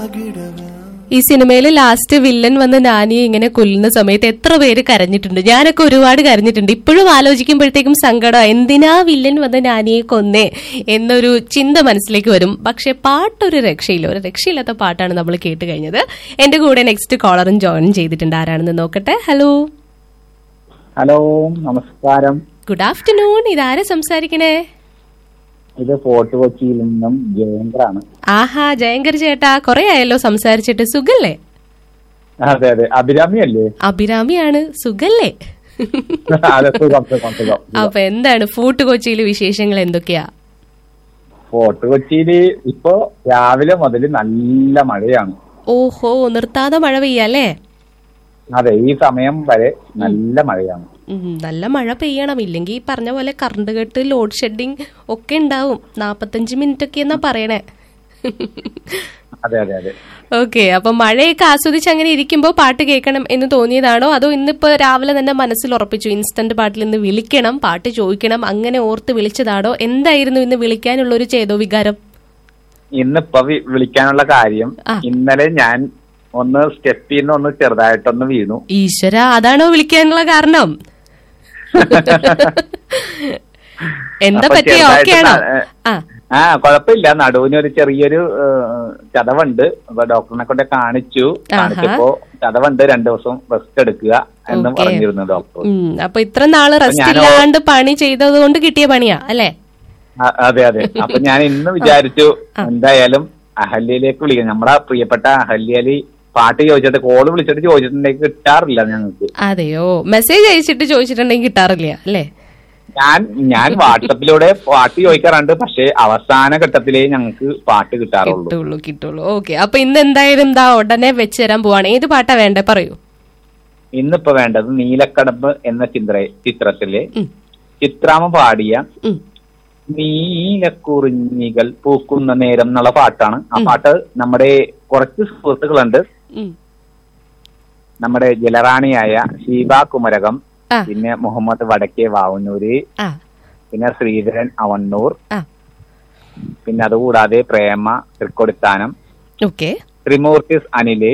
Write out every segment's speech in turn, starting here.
ഈ സിനിമയിൽ last villain വന്ന് നാനിയെ ഇങ്ങനെ കൊല്ലുന്ന സമയത്ത് എത്ര പേര് കരഞ്ഞിട്ടുണ്ട് ഞാനൊക്കെ ഒരുപാട് കരഞ്ഞിട്ടുണ്ട് ഇപ്പോഴും ആലോചിക്കുമ്പോഴത്തേക്കും സങ്കടം എന്തിനാ വില്ലൻ വന്ന് നാനിയെ കൊന്നേ എന്നൊരു ചിന്ത മനസ്സിലേക്ക് വരും പക്ഷെ പാട്ടൊരു രക്ഷയില്ല ഒരു രക്ഷയില്ലാത്ത പാട്ടാണ് നമ്മൾ കേട്ട് കഴിഞ്ഞത് എന്റെ കൂടെ നെക്സ്റ്റ് കോളറും ജോയിൻ ചെയ്തിട്ടുണ്ട് ആരാണെന്ന് നോക്കട്ടെ ഹലോ ഹലോ നമസ്കാരം ഗുഡ് ആഫ്റ്റർനൂൺ ഇതാരാ സംസാരിക്കണേ ഇത് ഫോർട്ട് കൊച്ചിയിൽ നിന്നും ജയേന്ദ്രാണ് ആഹാ ജയങ്കർ ചേട്ടാ കൊറേ ആയല്ലോ സംസാരിച്ചിട്ട് സുഖല്ലേ അതെ അതെ അഭിരാമി അല്ലേ അഭിരാമിയാണ് സുഖല്ലേ അതെ സുഖം സുഖം സുഖം അപ്പൊ എന്താണ് ഫൂട്ട് കൊച്ചിയിലെ വിശേഷങ്ങൾ എന്തൊക്കെയാ ഫോർട്ട് കൊച്ചിയില് ഇപ്പൊ രാവിലെ മുതൽ നല്ല മഴയാണ് ഓഹോ നിർത്താതെ മഴ പെയ്യല്ലേ അതെ ഈ സമയം വരെ നല്ല മഴയാണ് ഉം, നല്ല മഴ പെയ്യണം ഇല്ലെങ്കിൽ ഈ പറഞ്ഞ പോലെ കറണ്ട് കെട്ട് ലോഡ് ഷെഡിങ് ഒക്കെ ഉണ്ടാവും നാപ്പത്തഞ്ച് മിനിറ്റ് ഒക്കെ എന്നാ പറയണേ അതെ അതെ അതെ ഓക്കെ അപ്പൊ മഴയൊക്കെ ആസ്വദിച്ച് അങ്ങനെ ഇരിക്കുമ്പോൾ പാട്ട് കേൾക്കണം എന്ന് തോന്നിയതാണോ അതോ ഇന്നിപ്പോ രാവിലെ തന്നെ മനസ്സിൽ ഉറപ്പിച്ചു ഇൻസ്റ്റന്റ് പാട്ടിൽ ഇന്ന് വിളിക്കണം പാട്ട് ചോദിക്കണം അങ്ങനെ ഓർത്ത് വിളിച്ചതാണോ എന്തായിരുന്നു ഇന്ന് വിളിക്കാനുള്ള ഒരു ചേതോ വികാരം ഇന്നിപ്പോ വി- വിളിക്കാനുള്ള കാര്യം ആ. ഇന്നലെ ഞാൻ ഒന്ന് സ്റ്റെപ്പിൽ നിന്ന് ഒന്ന് ചെറുതായിട്ടൊന്ന് വീണു ഈശ്വര അതാണോ വിളിക്കാനുള്ള കാരണം എന്താ അപ്പൊ പറ്റിയ ചെറുതായിട്ട് ഓക്കെയാണോ ന- ആ ആ കുഴപ്പമില്ല നടുവിന് ഒരു ചെറിയൊരു ഏഹ്, ചതവുണ്ട് അപ്പൊ ഡോക്ടറിനെ കൊണ്ട് കാണിച്ചു ആഹാ. കാണിച്ചപ്പോ ചതവുണ്ട് രണ്ടു ദിവസം റെസ്റ്റ് എടുക്കുക എന്ന് ഓക്കേ. പറഞ്ഞിരുന്നു ഡോക്ടർ ഉം, അപ്പൊ ഇത്ര നാള് റെസ്റ്റ് ഞാനോ- ഇല്ലാണ്ട് പണി ചെയ്തത് കൊണ്ട് കിട്ടിയ പണിയാ അല്ലെ അ- അതെ അതെ അപ്പൊ ഞാൻ ഇന്ന് വിചാരിച്ചു എന്തായാലും അഹല്യയിലേക്ക് വിളിക്കാം നമ്മുടെ പ്രിയപ്പെട്ട അഹല്യയില് പാട്ട് ചോദിച്ചിട്ട് കോള് വിളിച്ചിട്ട് ചോദിച്ചിട്ടുണ്ടെങ്കിൽ കിട്ടാറില്ല ഞങ്ങൾക്ക് അതെയോ മെസ്സേജ് അയച്ചിട്ട് ചോദിച്ചിട്ടുണ്ടെങ്കിൽ കിട്ടാറില്ല അല്ലേ ഞാൻ ഞാൻ വാട്സപ്പിലൂടെ പാട്ട് ചോദിക്കാറുണ്ട് പക്ഷെ അവസാന ഘട്ടത്തിലേ ഞങ്ങൾക്ക് പാട്ട് കിട്ടാറുള്ളൂ കിട്ടുള്ളൂ കിട്ടുള്ളൂ ഓക്കെ അപ്പൊ ഇന്ന് എന്തായാലും ദാ ഉടനെ വെച്ച് തരാൻ പോവാണ് ഏത് പാട്ടാ വേണ്ടേ പറയൂ ഇന്നിപ്പോ വേണ്ടത് നീലക്കടമ്പ് എന്ന ചിത്ര ചിത്രത്തിലെ ഉം. ചിത്രാമ പാടിയ ഉം. നീലക്കുറിഞ്ഞികൾ പൂക്കുന്ന നേരം എന്നുള്ള പാട്ടാണ് ആ പാട്ട് നമ്മുടെ കുറച്ച് സുഹൃത്തുക്കളുണ്ട് ഉം. നമ്മുടെ ജലറാണിയായ ഷീബ കുമരകം ആ പിന്നെ മുഹമ്മദ് വടക്കേ വാവന്നൂര് ആ പിന്നെ ശ്രീധരൻ അവണ്ണൂർ ആ പിന്നെ അതുകൂടാതെ പ്രേമ തൃക്കൊടിത്താനം ഓക്കെ ത്രിമൂർത്തിസ് അനില്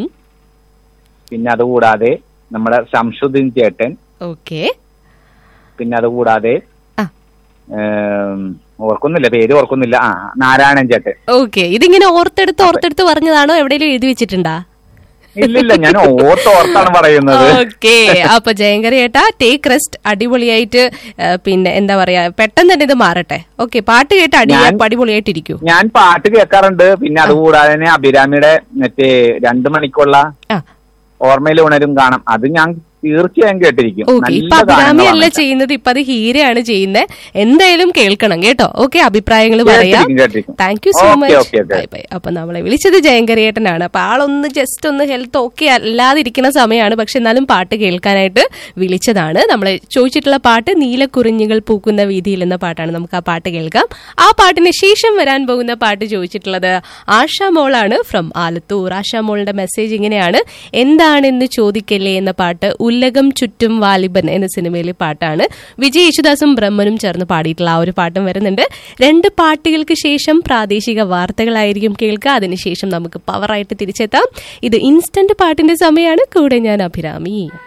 പിന്നെ അതുകൂടാതെ നമ്മുടെ ശംഷുദ്ദീൻ ചേട്ടൻ ഓക്കെ പിന്നെ അതുകൂടാതെ ആ ഏം, ഓർക്കുന്നില്ല പേര് ഓർക്കുന്നില്ല ആ നാരായണൻ ചേട്ടൻ ഓക്കെ ഇതിങ്ങനെ ഓർത്തെടുത്ത് ഓർത്തെടുത്ത് പറഞ്ഞതാണോ എവിടെയെങ്കിലും എഴുതി വെച്ചിട്ടുണ്ടാ ഇല്ലില്ല ഞാൻ ഓർത്ത് ഓർത്താണ് പറയുന്നത് ഓക്കെ അപ്പൊ ജയങ്കര ഏട്ടാ ടേക്ക് റെസ്റ്റ് അടിപൊളിയായിട്ട് ആ, പിന്നെ എന്താ പറയാ പെട്ടെന്ന് തന്നെ ഇത് മാറട്ടെ ഓക്കെ പാട്ട് കേട്ട് അടി ഞാൻ- അടിപൊളിയായിട്ടിരിക്കൂ ഞാൻ പാട്ട് കേൾക്കാറുണ്ട് പിന്നെ അതുകൂടാതെ തന്നെ അഭിരാമിയുടെ മറ്റേ രണ്ടു മണിക്കുള്ള ആ ഓർമ്മയിൽ ഉണരും കാണാം അത് ഞാൻ തീർച്ചയായും കേട്ടിരിക്കും ഓക്കെ ഇപ്പൊ നല്ല അഭിരാമി അല്ല ഗാനങ്ങളാണ് ചെയ്യുന്നത് ഇപ്പൊ അത് ഹീരയാണ് ചെയ്യുന്നത് എന്തായാലും കേൾക്കണം കേട്ടോ ഓക്കെ അഭിപ്രായങ്ങൾ പറയാം കേട്ടിരിക്കും, കേട്ടിരിക്കും. Thank you so okay, much okay, okay. Bye bye അപ്പൊ നമ്മളെ വിളിച്ചത് ജയങ്കരേട്ടനാണ് അപ്പൊ ആളൊന്ന് ജസ്റ്റ് ഒന്ന് ഹെൽത്ത് ഓക്കെ അല്ലാതിരിക്കുന്ന സമയമാണ് പക്ഷെ എന്നാലും പാട്ട് കേൾക്കാനായിട്ട് വിളിച്ചതാണ് നമ്മൾ ചോദിച്ചിട്ടുള്ള പാട്ട് നീലക്കുറിഞ്ഞുകൾ പൂക്കുന്ന വീതിയിൽ എന്ന പാട്ടാണ് നമുക്ക് ആ പാട്ട് കേൾക്കാം ആ പാട്ടിന് ശേഷം വരാൻ പോകുന്ന പാട്ട് ചോദിച്ചിട്ടുള്ളത് ആശ മോളാണ് ഫ്രം ആലത്തൂർ ആശ മോളുടെ മെസ്സേജ് ഇങ്ങനെയാണ് എന്താണെന്ന് ചോദിക്കല്ലേ എന്ന പാട്ട് ഉല്ലകം ചുറ്റും വാലിബൻ എന്ന സിനിമയിലെ പാട്ടാണ് വിജയ് യേശുദാസും ബ്രഹ്മനും ചേർന്ന് പാടിയിട്ടുള്ള ആ ഒരു പാട്ടും വരുന്നുണ്ട് രണ്ട് പാട്ടുകൾക്ക് ശേഷം പ്രാദേശിക വാർത്തകളായിരിക്കും കേൾക്കുക അതിനുശേഷം നമുക്ക് പവറായിട്ട് തിരിച്ചെത്താം ഇത് ഇൻസ്റ്റന്റ് പാട്ടിന്റെ സമയമാണ് കൂടെ ഞാൻ അഭിരാമി